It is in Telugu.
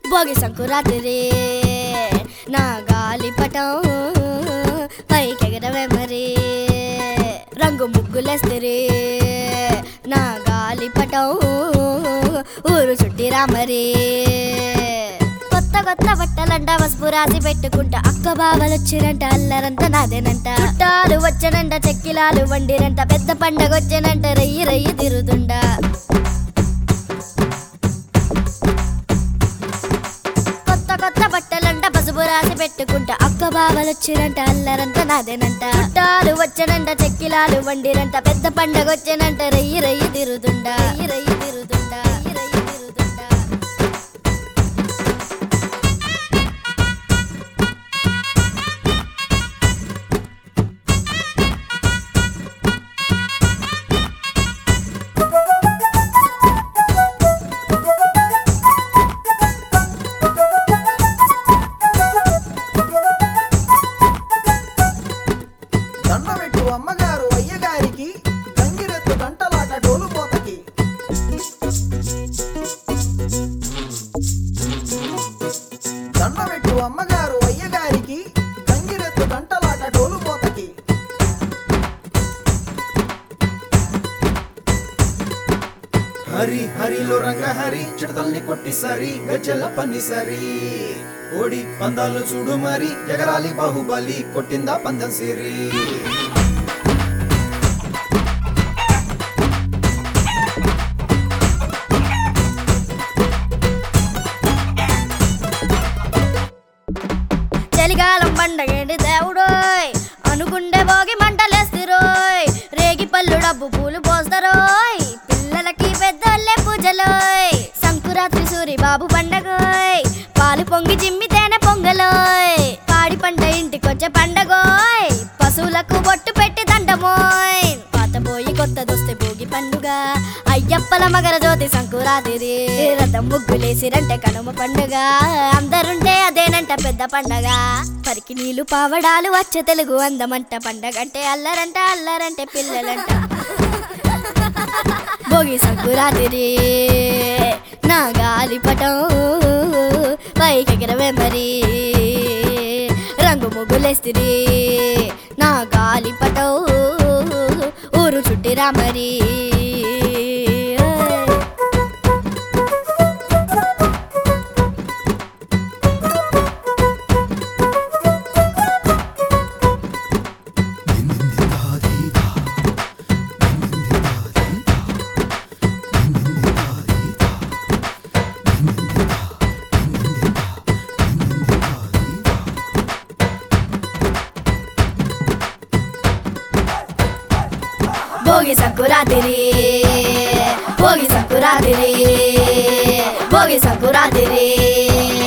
భోగి సంకురాత్రి నా గాలిపటం పైకెగరవే మరి రంగు ముగ్గులేస్తిరి నా గాలిపటం ఊరు చుట్టిరా మరి కొత్త కొత్త బట్టలంట పసుపు రాసి పెట్టుకుంటా అక్క బావలు వచ్చిరంట అల్లరంత నాదేనంట చుట్టాలు వచ్చనంట చెక్కిలాలు వండిరంట పెద్ద పండగ వచ్చనంట రయ్యి రయ్యి తిరుగుతుండా కొత్త కొత్త బట్టలంట పసుపు రాసి పెట్టుకుంటా అక్క బావలు వచ్చిరంట అల్లరంత నాదేనంట చుట్టాలు వచ్చనంట చెక్కిలాలు వండిరంట పెద్ద పండగ వచ్చనంట రయ్యి రయ్యి తిరుగుతుండా రయ్యి రయ్యి తిరుగుతుండా రయ్యి రయ్యి తిరుగుతుండా దండబెట్టు అమ్మగారు అయ్యగారికి గంగిరెత్తు గంటలాట డోలు పోతకి దండబెట్టు అమ్మగారు అయ్యగారికి గంగిరెత్తు గంటలాట డోలు పోతకి హరి హరిలో రంగ హరి చిడతల్ని కొట్టి సరి గజ్జల పని సరి ఓడి పందాలు చూడు మరి ఎగరాలి బాహుబలి కొట్టిందా పందం సిరి చలికాలం పండగేంటి దేవుడోయ్ అనుకుంటే భోగి మంటలేస్తురోయ్ రేగి పళ్ళు డబ్బు పూలు పోస్తారోయ్ పిల్లలకి పెద్దోళ్ళే పూజలోయ్ సంకురాత్రి సూరి బాబు పండగోయ్ పాలు పొంగి జిమ్మి తేనె పొంగలోయ్ పాడి పంట ఇంటికొచ్చే పండగోయ్ పశువులకు బొట్టు పెట్టి దండమోయ్ పాత పోయి కొత్తదొస్తే భోగి పండుగ అయ్యప్పల మగర జ్యోతి సంకురాతిరి రథం ముగ్గులేసిరంటే కనుమ పండుగ అందరుంటే అదేనంట పెద్ద పండగ పరికి నీళ్లు పావడాలు వచ్చే తెలుగు అందమంట పండగ అంటే అల్లరంట అల్లరంటే పిల్లలంట భోగి సంకురాతిరి నా గాలిపటం పైకెగరవే మరి రంగు ముగ్గులేస్తిరి నా గాలిపటం ఊరు చుట్టిరా మరి భోగి సంకురాతిరి భోగి సంకురాతిరి భోగి సంకురాతిరి